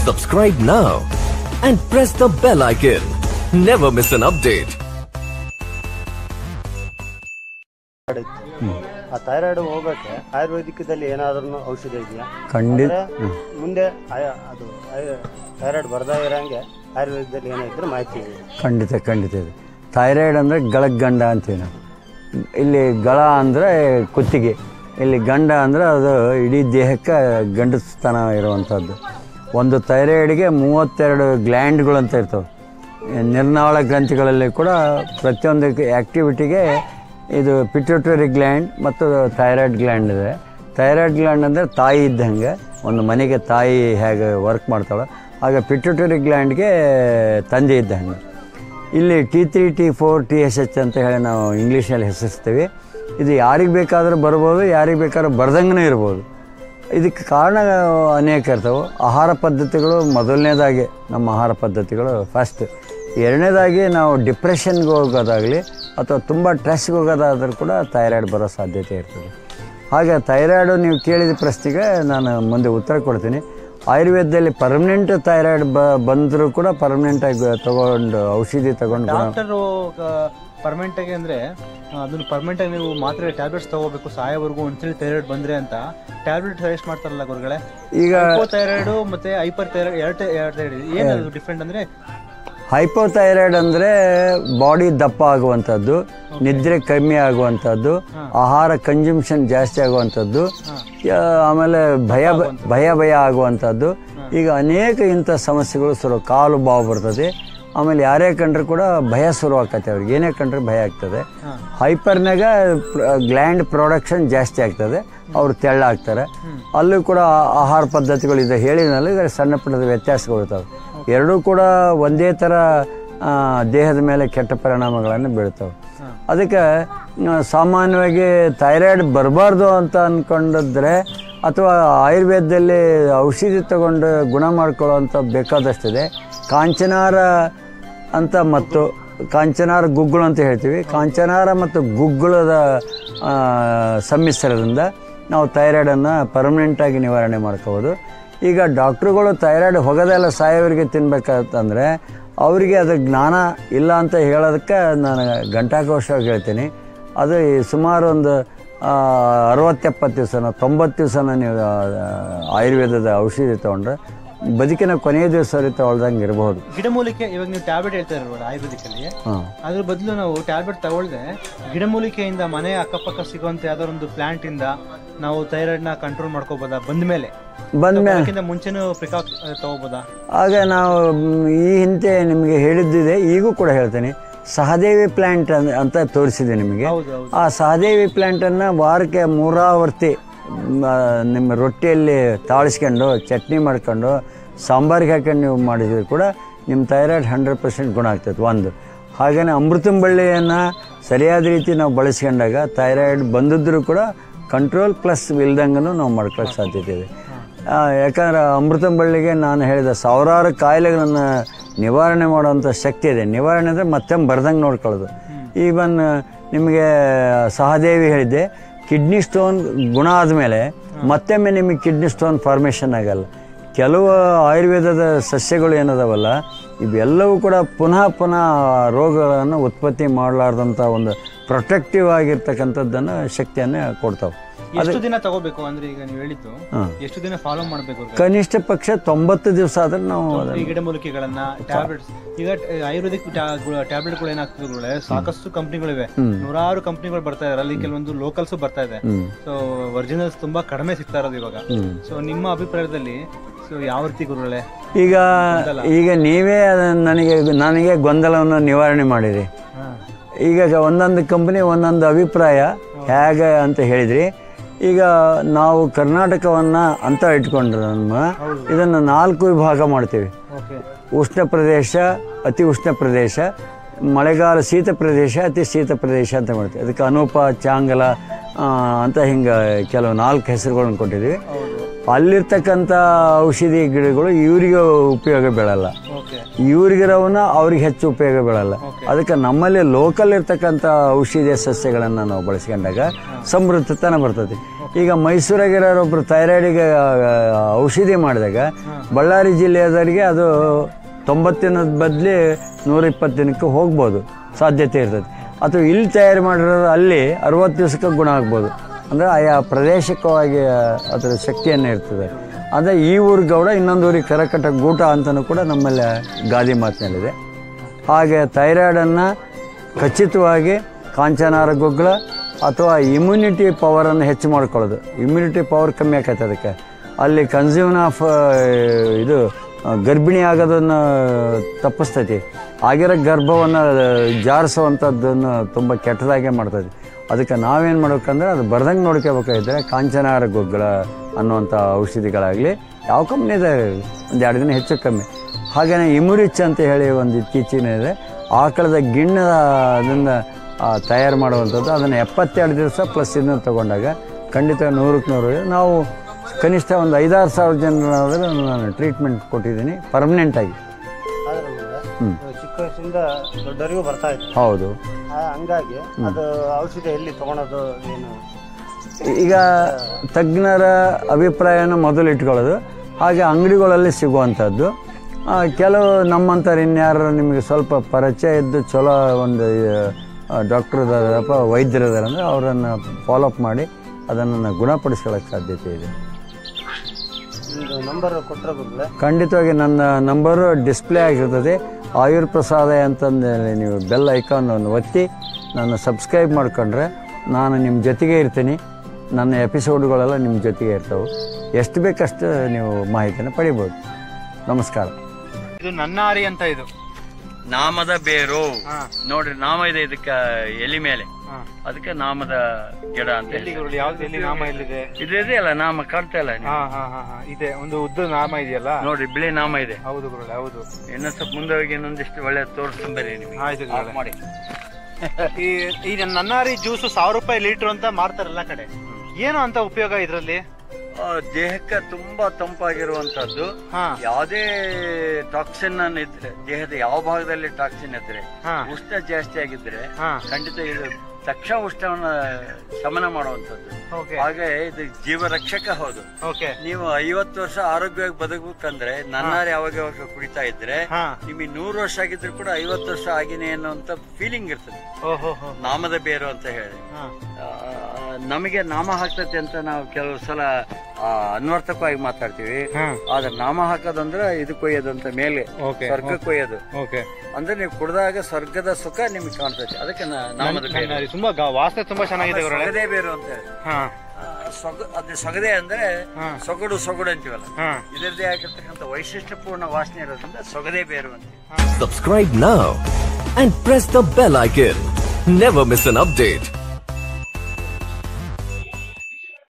Subscribe now and press the bell icon. Never miss an update. ಆ thyroid ಹೋಗಕ್ಕೆ ಆಯುರ್ವೇದಿಕದಲ್ಲಿ ಏನಾದ್ರೂ ಔಷಧಿ ಇದೆಯಾ ಖಂಡಿತ ಅಂದ್ರೆ ಮುಂದೆ ಆಯ- ಅದು ಥೈರಾಯ್ಡ್ ಬರ್ತಾ ಇರೋಂಗೆ ಆಯುರ್ವೇದದಲ್ಲಿ ಏನೋ ಇದ್ರೆ ಮಾಹಿತಿ ಇದೆ ಖಂಡಿತ ಖಂಡಿತ ಇದೆ ಥೈರಾಯ್ಡ್ ಅಂದರೆ ಗಳಗ್ ಗಂಡ ಅಂತೀವಿ ನಾವು ಇಲ್ಲಿ ಗಳ ಅಂದರೆ ಕುತ್ತಿಗೆ ಇಲ್ಲಿ ಗಂಡ ಅಂದರೆ ಅದು ಇಡೀ ದೇಹಕ್ಕೆ ಗಂಡಸ್ತನ ಇರುವಂಥದ್ದು ಒಂದು ಥೈರಾಯ್ಡ್ಗೆ ಮೂವತ್ತೆರಡು ಗ್ಲ್ಯಾಂಡ್ಗಳು ಅಂತ ಇರ್ತವೆ ನಿರ್ನಾಳ ಗ್ರಂಥಿಗಳಲ್ಲಿ ಕೂಡ ಪ್ರತಿಯೊಂದು ಆ್ಯಕ್ಟಿವಿಟಿಗೆ ಇದು ಪಿಟ್ಯೂಟರಿ ಗ್ಲ್ಯಾಂಡ್ ಮತ್ತು ಥೈರಾಯ್ಡ್ ಗ್ಲ್ಯಾಂಡ್ ಇದೆ ಥೈರಾಯ್ಡ್ ಗ್ಲ್ಯಾಂಡ್ ಅಂದರೆ ತಾಯಿ ಇದ್ದಂಗೆ ಒಂದು ಮನೆಗೆ ತಾಯಿ ಹೇಗೆ ವರ್ಕ್ ಮಾಡ್ತಾಳೆ ಆಗ ಪಿಟ್ಯೂಟರಿ ಗ್ಲ್ಯಾಂಡ್ಗೆ ತಂದೆ ಇದ್ದಂಗೆ ಇಲ್ಲಿ T three T four T S H ಅಂತ ಹೇಳಿ ನಾವು ಇಂಗ್ಲೀಷಲ್ಲಿ ಹೆಸರಿಸ್ತೀವಿ ಇದು ಯಾರಿಗೆ ಬೇಕಾದರೂ ಬರ್ಬೋದು ಯಾರಿಗೆ ಬೇಕಾದ್ರೂ ಬರ್ದಂಗೆ ಇರ್ಬೋದು ಇದಕ್ಕೆ ಕಾರಣ ಅನೇಕ ಇರ್ತವೆ ಆಹಾರ ಪದ್ಧತಿಗಳು ಮೊದಲನೇದಾಗಿ ನಮ್ಮ ಆಹಾರ ಪದ್ಧತಿಗಳು ಫಸ್ಟ್ ಎರಡನೇದಾಗಿ ನಾವು ಡಿಪ್ರೆಷನ್ಗೆ ಹೋಗೋದಾಗಲಿ ಅಥವಾ ತುಂಬ ಸ್ಟ್ರೆಸ್ಗೆ ಹೋಗೋದಾದ್ರೂ ಕೂಡ ಥೈರಾಯ್ಡ್ ಬರೋ ಸಾಧ್ಯತೆ ಇರ್ತದೆ ಹಾಗೆ ಥೈರಾಯ್ಡು ನೀವು ಕೇಳಿದ ಪ್ರಶ್ನೆಗೆ ನಾನು ಮುಂದೆ ಉತ್ತರ ಕೊಡ್ತೀನಿ ಆಯುರ್ವೇದದಲ್ಲಿ ಪರ್ಮನೆಂಟ್ ಥೈರಾಯ್ಡ್ ಬ ಬಂದರೂ ಕೂಡ ಪರ್ಮನೆಂಟಾಗಿ ತಗೊಂಡು ಔಷಧಿ ತಗೊಂಡು ಗುಣ ಡಾಕ್ಟರು ಪರ್ಮನೆಂಟ್ ಆಗಿ ಅಂದ್ರೆ ಆ, ಅದನ್ನು ಪರ್ಮನೆಂಟ್ ಆಗಿ ನೀವು ಮಾತ್ರೆ ಟ್ಯಾಬ್ಲೆಟ್ಸ್ ತಗೋಬೇಕು ಸಾಯೋವರೆಗೂ ಒಂದ್ಸಲಿ ಥೈರಾಯ್ಡ್ ಬಂದ್ರೆ ಅಂತ ಟ್ಯಾಬ್ಲೆಟ್ ಸಜೆಸ್ಟ್ ಮಾಡ್ತಾರಲ್ಲ ಗುರುಗಳೇ ಈಗ ಥೈರಾಯ್ಡ್ ಮತ್ತೆ ಹೈಪರ್ ಥೈರಾಯ್ಡ್ ಎರಡು ಎರಡು ಥೈರಾಯ್ಡ್ ಏನು ಡಿಫ್ರೆಂಟ್ ಅಂದ್ರೆ ಹೈಪೋಥೈರಾಯ್ಡ್ ಅಂದರೆ ಬಾಡಿ ದಪ್ಪ ಆಗುವಂಥದ್ದು ನಿದ್ರೆ ಕಮ್ಮಿ ಆಗುವಂಥದ್ದು ಆಹಾರ ಕನ್ಸಂಪ್ಷನ್ ಜಾಸ್ತಿ ಆಗುವಂಥದ್ದು ಆ, ಆಮೇಲೆ ಭಯ ಬ- ಭಯ ಭಯ ಆಗುವಂಥದ್ದು ಈಗ ಅನೇಕ ಇಂಥ ಸಮಸ್ಯೆಗಳು ಶುರು ಕಾಲು ಬಾವು ಬರ್ತದೆ ಆಮೇಲೆ ಯಾರೇ ಕಂಡ್ರೆ ಕೂಡ ಭಯ ಶುರು ಆಕತ್ತೆ ಅವ್ರಿಗೆ ಏನೇ ಕಂಡ್ರೆ ಭಯ ಆಗ್ತದೆ ಹೈಪರ್ನಾಗ ಗ್ಲ್ಯಾಂಡ್ ಪ್ರೊಡಕ್ಷನ್ ಜಾಸ್ತಿ ಆಗ್ತದೆ ಅವ್ರು ತೆಳ್ಳಾಗ್ತಾರೆ ಅಲ್ಲೂ ಕೂಡ ಆ- ಆಹಾರ ಪದ್ಧತಿಗಳು ಇದೆ ಹೇಳಿದ್ಮೇಲೆ ಇದರ ಸಣ್ಣ ಪುಟ್ಟದ ವ್ಯತ್ಯಾಸಗಳು ಇರ್ತವೆ ಎರಡೂ ಕೂಡ ಒಂದೇ ಥರ ಆ, ದೇಹದ ಮೇಲೆ ಕೆಟ್ಟ ಪರಿಣಾಮಗಳನ್ನು ಬೀಳ್ತವೆ ಅದಕ್ಕೆ ಆ, ಸಾಮಾನ್ಯವಾಗಿ ಥೈರಾಯ್ಡ್ ಬರಬಾರ್ದು ಅಂತ ಅಂದ್ಕೊಂಡಿದ್ರೆ ಅಥವಾ ಆಯುರ್ವೇದದಲ್ಲಿ ಔಷಧಿ ತಗೊಂಡು ಗುಣ ಮಾಡ್ಕೊಳ್ಳೋವಂಥ ಬೇಕಾದಷ್ಟಿದೆ ಕಾಂಚನಾರ ಅಂತ ಮತ್ತು ಕಾಂಚನಾರ ಗುಗ್ಗುಳು ಅಂತ ಹೇಳ್ತೀವಿ ಕಾಂಚನಾರ ಮತ್ತು ಗುಗ್ಗುಳದ ಆ, ಸಮ್ಮಿಶ್ರಣದಿಂದ ನಾವು ಥೈರಾಯ್ಡನ್ನು ಪರ್ಮನೆಂಟಾಗಿ ನಿವಾರಣೆ ಮಾಡ್ಕೋಬೋದು ಈಗ ಡಾಕ್ಟ್ರುಗಳು ಥೈರಾಯ್ಡ್ ಹೊಗದೆಲ್ಲ ಸಾಯೋರಿಗೆ ತಿನ್ಬೇಕಂತಂದರೆ ಅವರಿಗೆ ಅದು ಜ್ಞಾನ ಇಲ್ಲ ಅಂತ ಹೇಳೋದಕ್ಕೆ ನಾನು ಗಂಟಾಕೋಶವಾಗಿ ಹೇಳ್ತೀನಿ ಅದು ಈ ಸುಮಾರು ಒಂದು ಅರವತ್ತೆಪ್ಪತ್ತು ದಿವಸನ ತೊಂಬತ್ತು ದಿವಸನ ನೀವು ಆ, ಆಯುರ್ವೇದದ ಔಷಧಿ ತೊಗೊಂಡ್ರೆ ಬದುಕಿನ ಕೊನೆಯ ದಿವಸ ತೊಗೊಳ್ದಂಗೆ ಇರಬಹುದು ಗಿಡಮೂಲಿಕೆ ಇವಾಗ ನೀವು ಟ್ಯಾಬ್ಲೆಟ್ ಹೇಳ್ತಾ ಇರೋದು ಆಯುರ್ವೇದಿಕಲ್ಲಿ ಹಾಂ ಅದ್ರ ಬದಲು ನಾವು ಟ್ಯಾಬ್ಲೆಟ್ ತಗೊಳ್ದೆ ಗಿಡಮೂಲಿಕೆಯಿಂದ ಮನೆ ಅಕ್ಕಪಕ್ಕ ಸಿಗುವಂತ ಯಾವ್ದಾದ್ರು ಒಂದು ಪ್ಲಾಂಟ್ ಇಂದ ನಾವು ಥೈರಾಯ್ಡ್ ನ ಕಂಟ್ರೋಲ್ ಮಾಡ್ಕೋಬೋದಾ ಬಂದ ಮೇಲೆ ಬಂದ್ಮೇಲೆ ಅದಕ್ಕಿಂತ ಮುಂಚೆನೂ ಪ್ರಿಕಾಕ್ ತಗೋಬೋದಾ ಆಗ ನಾವು ಮ್, ಈ ಹಿಂದೆ ನಿಮಗೆ ಹೇಳಿದ್ದಿದೆ ಈಗೂ ಕೂಡ ಹೇಳ್ತೀನಿ ಸಹದೇವಿ ಪ್ಲ್ಯಾಂಟ್ ಅಂತ ತೋರಿಸಿದೆ ನಿಮಗೆ ಹೌದು ಹೌದು ಆ ಸಹದೇವಿ ಪ್ಲ್ಯಾಂಟನ್ನು ವಾರಕ್ಕೆ ಮೂರಾವರ್ತಿ ಮ್, ಆ, ನಿಮ್ಮ ರೊಟ್ಟಿಯಲ್ಲಿ ತಾಳಿಸ್ಕೊಂಡು ಚಟ್ನಿ ಮಾಡ್ಕೊಂಡು ಸಾಂಬಾರಿಗೆ ಹಾಕೊಂಡು ನೀವು ಮಾಡಿದ್ರೆ ಕೂಡ ನಿಮ್ಮ ಥೈರಾಯ್ಡ್ ಹಂಡ್ರೆಡ್ ಪರ್ಸೆಂಟ್ ಗುಣ ಆಗ್ತದೆ ಒಂದು ಹಾಗೆಯೇ ಅಮೃತಂಬಳ್ಳಿಯನ್ನು ಸರಿಯಾದ ರೀತಿ ನಾವು ಬಳಸ್ಕೊಂಡಾಗ ಥೈರಾಯ್ಡ್ ಬಂದಿದ್ದರೂ ಕೂಡ ಕಂಟ್ರೋಲ್ ಪ್ಲಸ್ ಇಲ್ದಂಗೂ ನಾವು ಮಾಡ್ಕೊಳ್ಳೋಕೆ ಸಾಧ್ಯತೆ ಇದೆ ಆ, ಯಾಕಂದ್ರೆ ಅಮೃತಂಬಳ್ಳಿಗೆ ನಾನು ಹೇಳಿದ ಸಾವಿರಾರು ಕಾಯಿಲೆಗಳನ್ನು ನಿವಾರಣೆ ಮಾಡುವಂಥ ಶಕ್ತಿ ಇದೆ ನಿವಾರಣೆ ಅಂದರೆ ಮತ್ತೆ ಬರ್ದಂಗೆ ನೋಡ್ಕೊಳ್ಳೋದು ಈವನ್ ನಿಮಗೆ ಸಹದೇವಿ ಹೇಳಿದ್ದೆ ಕಿಡ್ನಿ ಸ್ಟೋನ್ ಗುಣ ಆದಮೇಲೆ ಮತ್ತೊಮ್ಮೆ ನಿಮಗೆ ಕಿಡ್ನಿ ಸ್ಟೋನ್ ಫಾರ್ಮೇಷನ್ ಆಗಲ್ಲ ಕೆಲವು ಆಯುರ್ವೇದದ ಸಸ್ಯಗಳು ಏನದಾವಲ್ಲ ಇವೆಲ್ಲವೂ ಕೂಡ ಪುನಃ ಪುನಃ ರೋಗಗಳನ್ನು ಉತ್ಪತ್ತಿ ಮಾಡಲಾರ್ದಂಥ ಒಂದು ಪ್ರೊಟೆಕ್ಟಿವ್ ಆಗಿರ್ತಕ್ಕಂಥದ್ದನ್ನು ಶಕ್ತಿಯನ್ನು ಕೊಡ್ತಾವೆ ಎಷ್ಟು ದಿನ ತಗೋಬೇಕು ಅಂದ್ರೆ ಈಗ ನೀವು ಹೇಳಿದ್ದು ಹಾಂ ಎಷ್ಟು ದಿನ ಫಾಲೋ ಮಾಡ್ಬೇಕು ಕನಿಷ್ಠ ಪಕ್ಷ ತೊಂಬತ್ತು ದಿವಸ ಆದ್ರೆ ನಾವು ಅದನ್ನ ಈ ಗಿಡಮೂಲಿಕೆಗಳನ್ನ ಟ್ಯಾಬ್ಲೆಟ್ಸ್ ಈಗ ಆಯುರ್ವೇದಿಕ್ ಟ್ಯಾಬ್ಲೆಟ್ಗಳು ಏನಾಗ್ತದೆ ಗುರುಗಳೇ, ಸಾಕಷ್ಟು ಕಂಪ್ನಿಗಳಿವೆ ನೂರಾರು ಕಂಪ್ನಿಗಳು ಬರ್ತಾ ಇದಾರೆ ಅಲ್ಲಿ ಕೆಲವೊಂದು ಲೋಕಲ್ಸ್ ಬರ್ತಾ ಇದೆ ಹ್ಮ್. ಸೊ ಒರಿಜಿನಲ್ಸ್ ತುಂಬಾ ಕಡಿಮೆ ಸಿಗ್ತಾ ಇರೋದು ಇವಾಗ ಸೊ ನಿಮ್ಮ ಅಭಿಪ್ರಾಯದಲ್ಲಿ ಸೊ ಯಾವ ರೀತಿ ಗುರುಗಳೇ ಈಗ ಈಗ ನೀವೇ ಅದನ್ನ ನನಗೆ ನನಗೆ ಗೊಂದಲವನ್ನು ನಿವಾರಣೆ ಮಾಡಿರಿ ಈಗ ಒಂದೊಂದು ಕಂಪನಿ ಒಂದೊಂದು ಅಭಿಪ್ರಾಯ ಹೇಗೆ ಅಂತ ಹೇಳಿದ್ರಿ ಈಗ ನಾವು ಕರ್ನಾಟಕವನ್ನು ಅಂತ ಇಟ್ಕೊಂಡ್ರೆ ನಮ್ಮ ಇದನ್ನು ನಾಲ್ಕು ವಿಭಾಗ ಮಾಡ್ತೀವಿ ಓಕೆ ಉಷ್ಣ ಪ್ರದೇಶ ಅತಿ ಉಷ್ಣ ಪ್ರದೇಶ ಮಳೆಗಾಲ ಶೀತ ಪ್ರದೇಶ ಅತಿ ಶೀತ ಪ್ರದೇಶ ಅಂತ ಮಾಡ್ತೀವಿ ಅದಕ್ಕೆ ಅನೂಪ ಚಾಂಗಲ ಆ, ಅಂತ ಹಿಂಗೆ ಕೆಲವು ನಾಲ್ಕು ಹೆಸರುಗಳನ್ನು ಕೊಟ್ಟಿದ್ದೀವಿ ಅಲ್ಲಿರ್ತಕ್ಕಂಥ ಔಷಧಿ ಗಿಡಗಳು ಇವರಿಗೆ ಉಪಯೋಗ ಬೀಳಲ್ಲ ಓಕೆ ಇವ್ರಿಗಿರೋವನ್ನ ಅವ್ರಿಗೆ ಹೆಚ್ಚು ಉಪಯೋಗ ಬೀಳಲ್ಲ ಅದಕ್ಕೆ ನಮ್ಮಲ್ಲಿ ಲೋಕಲ್ ಇರ್ತಕ್ಕಂಥ ಔಷಧೀಯ ಸಸ್ಯಗಳನ್ನು ನಾವು ಬಳಸ್ಕೊಂಡಾಗ ಸಮೃದ್ಧತನ ಬರ್ತದೆ ಈಗ ಮೈಸೂರಾಗಿರೋರೊಬ್ರು ಥೈರಾಯ್ಡಿಗೆ ಔಷಧಿ ಮಾಡಿದಾಗ ಬಳ್ಳಾರಿ ಜಿಲ್ಲೆಯದವರಿಗೆ ಅದು ತೊಂಬತ್ತು ದಿನದ ಬದಲಿ ನೂರ ಇಪ್ಪತ್ತು ದಿನಕ್ಕೆ ಹೋಗ್ಬೋದು ಸಾಧ್ಯತೆ ಇರ್ತದೆ ಅಥವಾ ಇಲ್ಲಿ ತಯಾರು ಮಾಡಿರೋದು ಅಲ್ಲಿ ಅರವತ್ತು ದಿವಸಕ್ಕೆ ಗುಣ ಆಗ್ಬೋದು ಅಂದರೆ ಆಯಾ ಪ್ರದೇಶಿಕವಾಗಿ ಅದರ ಶಕ್ತಿಯನ್ನು ಇರ್ತದೆ ಅಂದರೆ ಈ ಊರು ಗೌಡ ಇನ್ನೊಂದು ಊರಿಗೆ ಕರಕಟ್ಟ ಗೂಟ ಅಂತಲೂ ಕೂಡ ನಮ್ಮಲ್ಲಿ ಗಾದಿ ಮಾತಿನಲ್ಲಿದೆ ಹಾಗೆ ಥೈರಾಯ್ಡನ್ನು ಖಚಿತವಾಗಿ ಕಾಂಚನಾರ ಗೊಗ್ಗಳ ಅಥವಾ ಇಮ್ಯುನಿಟಿ ಪವರನ್ನು ಹೆಚ್ಚು ಮಾಡ್ಕೊಳ್ಳೋದು ಇಮ್ಯುನಿಟಿ ಪವರ್ ಕಮ್ಮಿ ಆಕೈತೆ ಅದಕ್ಕೆ ಅಲ್ಲಿ ಕನ್ಸ್ಯೂಮ್ ಆಫ್ ಇದು ಆ, ಗರ್ಭಿಣಿ ಆಗೋದನ್ನು ತಪ್ಪಿಸ್ತೈತಿ ಆಗಿರೋ ಗರ್ಭವನ್ನು ಜಾರಿಸುವಂಥದ್ದನ್ನು ತುಂಬ ಕೆಟ್ಟದಾಗೆ ಮಾಡ್ತೈತಿ ಅದಕ್ಕೆ ನಾವೇನು ಮಾಡ್ಬೇಕಂದ್ರೆ ಅದು ಬರ್ದಂಗೆ ನೋಡ್ಕೋಬೇಕಾಗಿದ್ದರೆ ಕಾಂಚನಾರ ಗೊಗ್ಗಳ ಅನ್ನುವಂಥ ಔಷಧಿಗಳಾಗಲಿ ಯಾವ ಕಂಪ್ನಿದ ಒಂದು ಎರಡು ದಿನ ಹೆಚ್ಚು ಕಮ್ಮಿ ಹಾಗೆಯೇ ಇಮುರಿಚ್ ಅಂತ ಹೇಳಿ ಒಂದು ಇತ್ತೀಚಿನ ಇದೆ ಆಕಳದ ಗಿಣ್ಣ ಅದನ್ನು ತಯಾರು ಮಾಡುವಂಥದ್ದು ಅದನ್ನು ಎಪ್ಪತ್ತೆರಡು ದಿವಸ ಪ್ಲಸ್ ಇದನ್ನು ತಗೊಂಡಾಗ ಖಂಡಿತ ನೂರಕ್ಕೆ ನೂರು ನಾವು ಕನಿಷ್ಠ ಒಂದು ಐದಾರು ಸಾವಿರ ಜನರಾದರೆ ನಾನು ಟ್ರೀಟ್ಮೆಂಟ್ ಕೊಟ್ಟಿದ್ದೀನಿ ಪರ್ಮನೆಂಟಾಗಿ ಆದ್ರೆ ನಮ್ಗೆ ಚಿಕ್ಕ ವಯಸ್ಸಿಂದ ದೊಡ್ಡವರಿಗೂ ಬರ್ತಾ ಇತ್ತು ಹೌದು ಆ, ಹಂಗಾಗಿ ಅದು ಔಷಧಿ ಎಲ್ಲಿ ತಗೊಳೋದು ಏನು ಈಗ ತಜ್ಞರ ಅಭಿಪ್ರಾಯನ ಮೊದಲು ಇಟ್ಕೊಳ್ಳೋದು ಹಾಗೆ ಅಂಗಡಿಗಳಲ್ಲಿ ಸಿಗುವಂಥದ್ದು ಆ, ಕೆಲವು ನಮ್ಮಂಥವ್ರು ಇನ್ಯಾರು ನಿಮಗೆ ಸ್ವಲ್ಪ ಪರಿಚಯ ಇದ್ದು ಚಲೋ ಒಂದು ಡಾಕ್ಟರ್ ಇದಾರಪ್ಪ ವೈದ್ಯರು ಇದಾರೆ ಅಂದರೆ ಅವರನ್ನು ಫಾಲೋಅಪ್ ಮಾಡಿ ಅದನ್ನು ಗುಣಪಡಿಸ್ಕೊಳ್ಳೋಕ್ಕೆ ಸಾಧ್ಯತೆ ಇದೆ ನಿಮ್ದು ನಂಬರ್ ಕೊಟ್ಟರೆ ಬದಲೇ ಖಂಡಿತವಾಗಿ ನನ್ನ ನಂಬರು ಡಿಸ್ಪ್ಲೇ ಆಗಿರ್ತದೆ ಆಯುರ್ ಪ್ರಸಾದ ಅಂತಂದೇಳಿ ನೀವು ಬೆಲ್ ಐಕಾನ್ ಒಂದು ಒತ್ತಿ ನಾನು ಸಬ್ಸ್ಕ್ರೈಬ್ ಮಾಡ್ಕೊಂಡ್ರೆ ನಾನು ನಿಮ್ಮ ಜೊತೆಗೆ ಇರ್ತೀನಿ ನನ್ನ ಎಪಿಸೋಡ್ಗಳೆಲ್ಲ ನಿಮ್ಮ ಜೊತೆಗೆ ಇರ್ತವೆ ಎಷ್ಟು ಬೇಕಷ್ಟು ನೀವು ಮಾಹಿತಿನ ಪಡಿಬೋದು ನಮಸ್ಕಾರ ಇದು ನನ್ನ ಆರಿ ಅಂತ ಇದು ನಾಮದ ಬೇರು ಹಾ. ನೋಡ್ರಿ ನಾಮ ಇದೆ ಇದಕ್ಕೆ ಎಲಿ ಮೇಲೆ ಹಾ. ಅದಕ್ಕೆ ನಾಮದ ಗಿಡ ಅಂತ ಎಲ್ಲಿ ಗುರುಗಳು ಯಾವ್ದು ಎಲ್ಲಿ ನಾಮ ಎಲ್ಲಿದೆ ಇದು ಇದೆಯಲ್ಲ ನಾಮ ಕಾಣ್ತಾ ಇಲ್ಲ ಹಾ ಹಾ ಹಾ ಹಾ ಇದೆ ಒಂದು ಉದ್ದ ನಾಮ ಇದೆಯಲ್ಲ ನೋಡ್ರಿ ಬಿಳಿ ನಾಮ ಇದೆ ಹೌದು ಗುರುಗಳೇ ಹೌದು ಇನ್ನೊಂದು ಸ್ವಲ್ಪ ಮುಂದೆ ಹೋಗಿ ಇನ್ನೊಂದಿಷ್ಟು ಒಳ್ಳೆ ತೋರಿಸ್ಕೊಂಬರಿ ನಿಮಗೆ ಆಯ್ತು ಆಫ್ ಗುರುಗಳೇ. ಮಾಡಿ ಈ ಈ ನನ್ನಾರಿ ಜ್ಯೂಸ್ ಸಾವಿರ ರೂಪಾಯಿ ಲೀಟರ್ ಅಂತ ಮಾರ್ತಾರಲ್ಲ ಕಡೆ ಏನು ಅಂತ ಉಪಯೋಗ ಇದ್ರಲ್ಲಿ ಆ, ದೇಹಕ್ಕೆ ತುಂಬಾ ತಂಪಾಗಿರುವಂತದ್ದು ಹಾ ಯಾವುದೇ ಟಾಕ್ಸಿನ್ ಇದ್ರೆ ದೇಹದ ಯಾವ ಭಾಗದಲ್ಲಿ ಟಾಕ್ಸಿನ್ ಇದ್ರೆ ಹಾ ಉಷ್ಣ ಜಾಸ್ತಿ ಆಗಿದ್ರೆ ಹಾ ಖಂಡಿತ ಇದು ತಕ್ಷಣ ಉಷ್ಣವನ್ನ ಶಮನ ಮಾಡುವಂಥದ್ದು ಓಕೆ ಹಾಗೆ ಇದು ಜೀವ ರಕ್ಷಕ ಹೌದು ಓಕೆ ನೀವು ಐವತ್ತು ವರ್ಷ ಆರೋಗ್ಯವಾಗಿ ಬದುಕಬೇಕಂದ್ರೆ ನನ್ನಾರು ಯಾವಾಗ ಯಾವಾಗ ಕುಡಿತಾ ಇದ್ರೆ ಹಾ ನಿಮಗೆ ನೂರು ವರ್ಷ ಆಗಿದ್ರು ಕೂಡ ಐವತ್ತು ವರ್ಷ ಆಗಿನೇ ಅನ್ನುವಂತ ಫೀಲಿಂಗ್ ಇರ್ತದೆ ಓಹೋ ಹೋ ನಾಮದ ಬೇರು ಅಂತ ಹೇಳಿ ಹಾ ಆ, ನಮಗೆ ನಾಮ ಹಾಕ್ತತೆ ಅಂತ ನಾವು ಕೆಲವು ಸಲ ಆ, ಅನ್ವರ್ಥಕವಾಗಿ ಮಾತಾಡ್ತೀವಿ ಹಾ ಆದ್ರೆ ನಾಮ ಹಾಕೋದಂದ್ರೆ ಇದು ಕೊಯ್ಯೋದು ಅಂತ ಮೇಲೆ ಓಕೆ ಸ್ವರ್ಗ ಕೊಯ್ಯೋದು ಓಕೆ ಅಂದ್ರೆ ನೀವು ಕುಡ್ದಾಗ ಸ್ವರ್ಗದ ಸುಖ ನಿಮಗೆ ಕಾಣ್ತೈತೆ ಅದಕ್ಕೆ ನಾ- ನಾಮದ ಬೇರು ನನ್ನಾರಿ ತುಂಬಾ ಗ- ವಾಸನೆ ತುಂಬಾ ಚೆನ್ನಾಗಿದೆ ಗುರುಗಳೇ ಸೊಗದೆ ಬೇರು ಅಂತ ಹೇಳಿ ಹಾ ಆ, ಸೊಗ ಅದು ಸೊಗದೆ ಅಂದ್ರೆ ಹಾ. ಸೊಗಡು ಸೊಗಡು ಅಂತೀವಲ್ಲ ಹಾ ಇದರದೇ ಆಗಿರ್ತಕ್ಕಂಥ ವೈಶಿಷ್ಟ್ಯಪೂರ್ಣ ವಾಸನೆ ಇರೋದ್ರಿಂದ ಸೊಗದೆ ಬೇರು ಅಂತ Subscribe now and press the bell icon. Never miss an update.